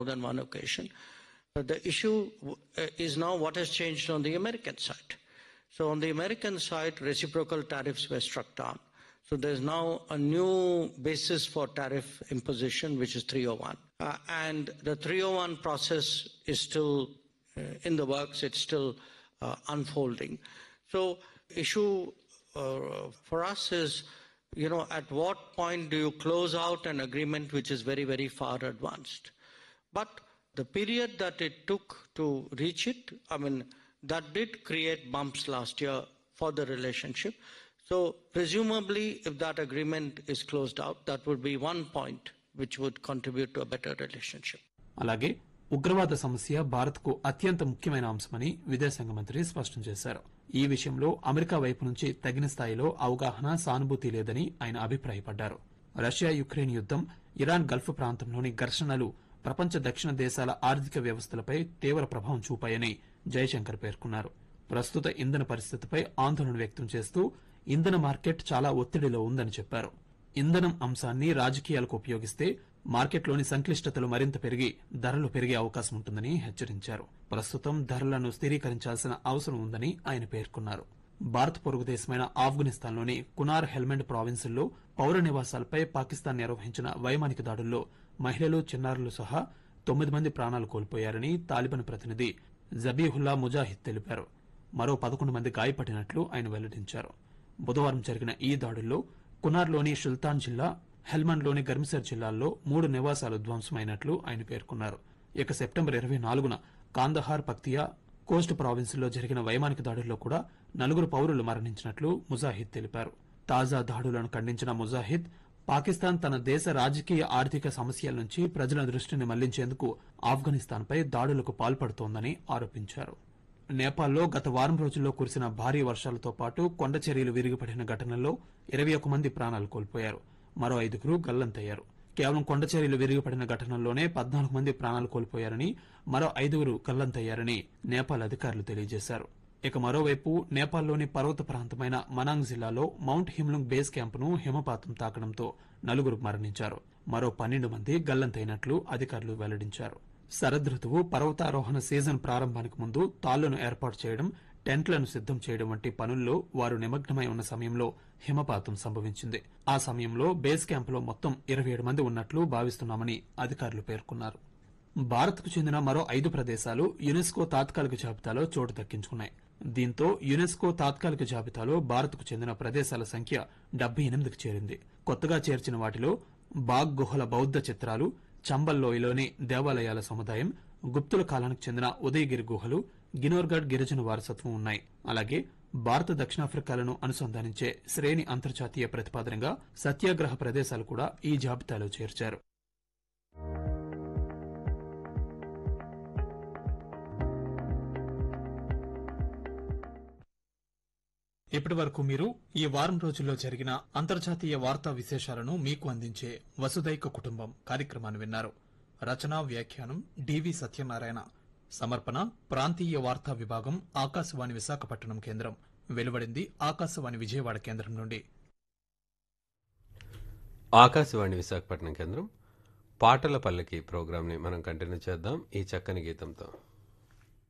more than one occasion. But the issue uh, is now what has changed on the American side. So on the American side, reciprocal tariffs were struck down. So there's now a new basis for tariff imposition, which is 301. Uh, and the 301 process is still uh, in the works. It's still uh, unfolding. So issue uh, for us is, you know, at what point do you close out an agreement which is very, very far advanced? But the period that it took to reach it, I mean, that did create bumps last year for the relationship. So presumably, if that agreement is closed out, that would be one point which would contribute to a better relationship. అలాగే ఉగ్రవాద సమస్య భారత్కు అత్యంత ముఖ్యమైన అంశమని విదేశాంగ మంత్రి స్పష్టం చేశారు ఈ విషయంలో అమెరికా వైపు నుంచి తగిన స్థాయిలో అవగాహన సానుభూతి లేదని ఆయన అభిప్రాయపడ్డారు రష్యా యుక్రెయిన్ యుద్దం ఇరాన్ గల్ఫ్ ప్రాంతంలోని ఘర్షణలు ప్రపంచ దక్షిణ దేశాల ఆర్థిక వ్యవస్థలపై తీవ్ర ప్రభావం చూపాయని జయశంకర్ పేర్కొన్నారు ప్రస్తుత ఇంధన పరిస్థితిపై ఆందోళన వ్యక్తం చేస్తూ ఇంధన మార్కెట్ చాలా ఒత్తిడిలో ఉందని చెప్పారు ఇంధనం అంశాన్ని రాజకీయాలకు ఉపయోగిస్తే మార్కెట్లోని సంక్లిష్టతలు మరింత పెరిగి ధరలు పెరిగే అవకాశం ఉంటుందని హెచ్చరించారు ప్రస్తుతం ధరలను స్థిరీకరించాల్సిన అవసరం ఉందని ఆయన పేర్కొన్నారు భారత్ పొరుగు దేశమైన ఆఫ్ఘనిస్తాన్లోని కునార్ హెల్మెండ్ ప్రావిన్సుల్లో పౌర నివాసాలపై పాకిస్తాన్ నిర్వహించిన వైమానిక దాడుల్లో మహిళలు చిన్నారులు సహా తొమ్మిది మంది ప్రాణాలు కోల్పోయారని తాలిబాన్ ప్రతినిధి జబీహుల్లా ముజాహిద్ తెలిపారు మరో పదకొండు మంది గాయపడినట్లు ఆయన వెల్లడించారు బుధవారం జరిగిన ఈ దాడుల్లో కునార్లోని సుల్తాన్ జిల్లా హెల్మండ్లోని గర్మిసర్ జిల్లాల్లో మూడు నివాసాలు ధ్వంసమైనట్లు ఆయన పేర్కొన్నారు ఇక సెప్టెంబర్ ఇరవై నాలుగున కాందహార్ పక్తియా కోస్ట్ ప్రావిన్సుల్లో జరిగిన వైమానిక దాడుల్లో కూడా నలుగురు పౌరులు మరణించినట్లు ముజాహిద్ తెలిపారు తాజా దాడులను ఖండించిన ముజాహిద్ పాకిస్తాన్ తన దేశ రాజకీయ ఆర్థిక సమస్యల నుంచి ప్రజల దృష్టిని మళ్లించేందుకు ఆఫ్ఘనిస్తాన్పై దాడులకు పాల్పడుతోందని ఆరోపించారు నేపాల్లో గత వారం రోజుల్లో కురిసిన భారీ వర్షాలతో పాటు కొండ చర్యలు విరిగిపడిన ఘటనల్లో ఇరవై ఒక్క మంది ప్రాణాలు కోల్పోయారు మరో ఐదుగురు గల్లంతయ్యారు కేవలం కొండ చర్యలు విరిగిపడిన ఘటనల్లోనే పద్నాలుగు మంది ప్రాణాలు కోల్పోయారని మరో ఐదుగురు గల్లంతయ్యారని నేపాల్ అధికారులు తెలియజేశారు ఇక మరోవైపు నేపాల్లోని పర్వత ప్రాంతమైన మనాంగ్ జిల్లాలో మౌంట్ హిమ్లుంగ్ బేస్ క్యాంపును హిమపాతం తాకడంతో నలుగురు మరణించారు మరో పన్నెండు మంది గల్లంతైనట్లు అధికారులు వెల్లడించారు శరదృతువు పర్వతారోహణ సీజన్ ప్రారంభానికి ముందు తాళ్లను ఏర్పాటు చేయడం టెంట్లను సిద్దం చేయడం వంటి పనుల్లో వారు నిమగ్నమై ఉన్న సమయంలో హిమపాతం సంభవించింది ఆ సమయంలో బేస్ క్యాంపులో మొత్తం ఇరవై ఏడు మంది ఉన్నట్లు భావిస్తున్నామని అధికారులు పేర్కొన్నారు భారత్కు చెందిన మరో ఐదు ప్రదేశాలు యునెస్కో తాత్కాలిక జాబితాలో చోటు దక్కించుకున్నాయి దీంతో యునెస్కో తాత్కాలిక జాబితాలో భారత్కు చెందిన ప్రదేశాల సంఖ్య డెబ్బై ఎనిమిదికి చేరింది కొత్తగా చేర్చిన వాటిలో బాగ్ గుహల బౌద్ధ చిత్రాలు చంబల్ లోయలోని దేవాలయాల సముదాయం గుప్తుల కాలానికి చెందిన ఉదయగిరి గుహలు గినోర్గఢ్ గిరిజన వారసత్వం ఉన్నాయి అలాగే భారత దక్షిణాఫ్రికాలను అనుసంధానించే శ్రేణి అంతర్జాతీయ ప్రతిపాదనగా సత్యాగ్రహ ప్రదేశాలు కూడా ఈ జాబితాలో చేర్చారు ఇప్పటి వరకు మీరు ఈ వారం రోజుల్లో జరిగిన అంతర్జాతీయ వార్తా విశేషాలను మీకు అందించే వసుదైక కుటుంబం కార్యక్రమాన్ని విన్నారు రచనా వ్యాఖ్యానం డివి సత్యనారాయణ సమర్పణ ప్రాంతీయ వార్తా విభాగం ఆకాశవాణి విశాఖపట్నం కేంద్రం వెలువడింది ఆకాశవాణి విజయవాడ కేంద్రం నుండి ఆకాశవాణి విశాఖపట్నం కేంద్రం పాటల పల్లకి ప్రోగ్రాంని మనం కంటిన్యూ చేద్దాం ఈ చక్కని గీతంతో